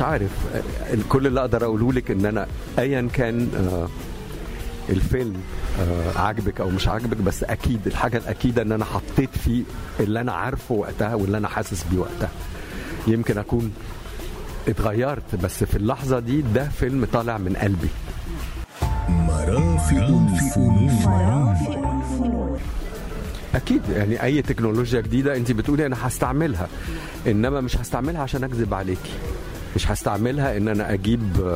مش عارف آه، كل اللي اقدر اقوله لك ان انا ايا كان آه، الفيلم آه، عاجبك او مش عاجبك بس اكيد الحاجه الاكيده ان انا حطيت فيه اللي انا عارفه وقتها واللي انا حاسس بيه وقتها يمكن اكون اتغيرت بس في اللحظه دي ده فيلم طالع من قلبي مرافق الفنون اكيد يعني اي تكنولوجيا جديده انت بتقولي انا هستعملها انما مش هستعملها عشان اكذب عليكي مش هستعملها ان انا اجيب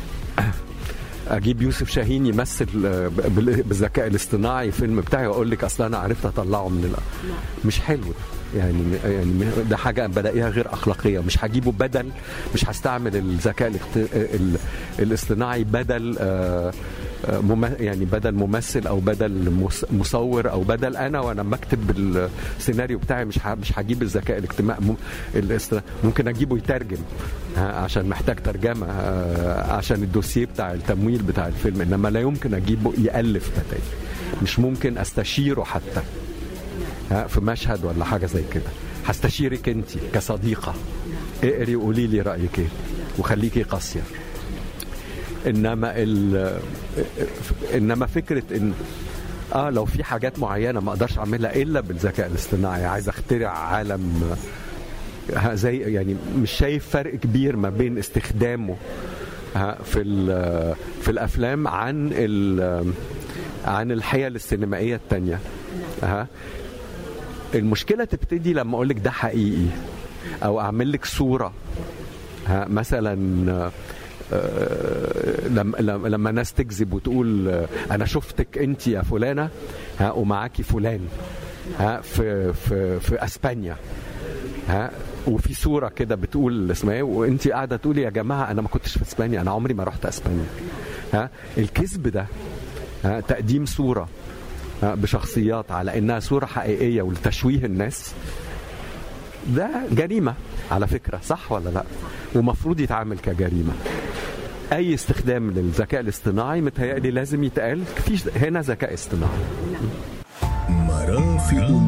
اجيب يوسف شاهين يمثل بال- بالذكاء الاصطناعي فيلم بتاعي واقول لك اصل انا عرفت اطلعه من الأ... مش حلو يعني يعني ده حاجه بلاقيها غير اخلاقيه مش هجيبه بدل مش هستعمل الذكاء الاخت- ال- الاصطناعي بدل آه، آه، مم- يعني بدل ممثل او بدل مس- مصور او بدل انا وانا بكتب السيناريو بتاعي مش ه- مش هجيب الذكاء الاجتماعي مم- الاصط- ممكن اجيبه يترجم ها، عشان محتاج ترجمه آه، عشان الدوسيه بتاع التمويل بتاع الفيلم انما لا يمكن اجيبه يالف بتاعي مش ممكن استشيره حتى ها، في مشهد ولا حاجه زي كده هستشيرك انت كصديقه اقري وقولي لي رايك ايه وخليكي قاسيه انما ال انما فكره ان اه لو في حاجات معينه ما اقدرش اعملها الا بالذكاء الاصطناعي عايز اخترع عالم ها، زي يعني مش شايف فرق كبير ما بين استخدامه ها، في ال- في الافلام عن ال- عن الحيل السينمائيه التانية ها المشكله تبتدي لما اقول لك ده حقيقي او اعمل لك صوره ها مثلا آه، آه، لما لما- لما ناس تكذب وتقول آه، انا شفتك انت يا فلانه ها ومعاكي فلان ها في في في اسبانيا ها وفي صوره كده بتقول اسمها ايه وانت قاعده تقولي يا جماعه انا ما كنتش في اسبانيا انا عمري ما رحت اسبانيا ها الكذب ده ها تقديم صوره ها بشخصيات على انها صوره حقيقيه ولتشويه الناس ده جريمه على فكره صح ولا لا ومفروض يتعامل كجريمه اي استخدام للذكاء الاصطناعي متهيألي لازم يتقال في هنا ذكاء اصطناعي مرافق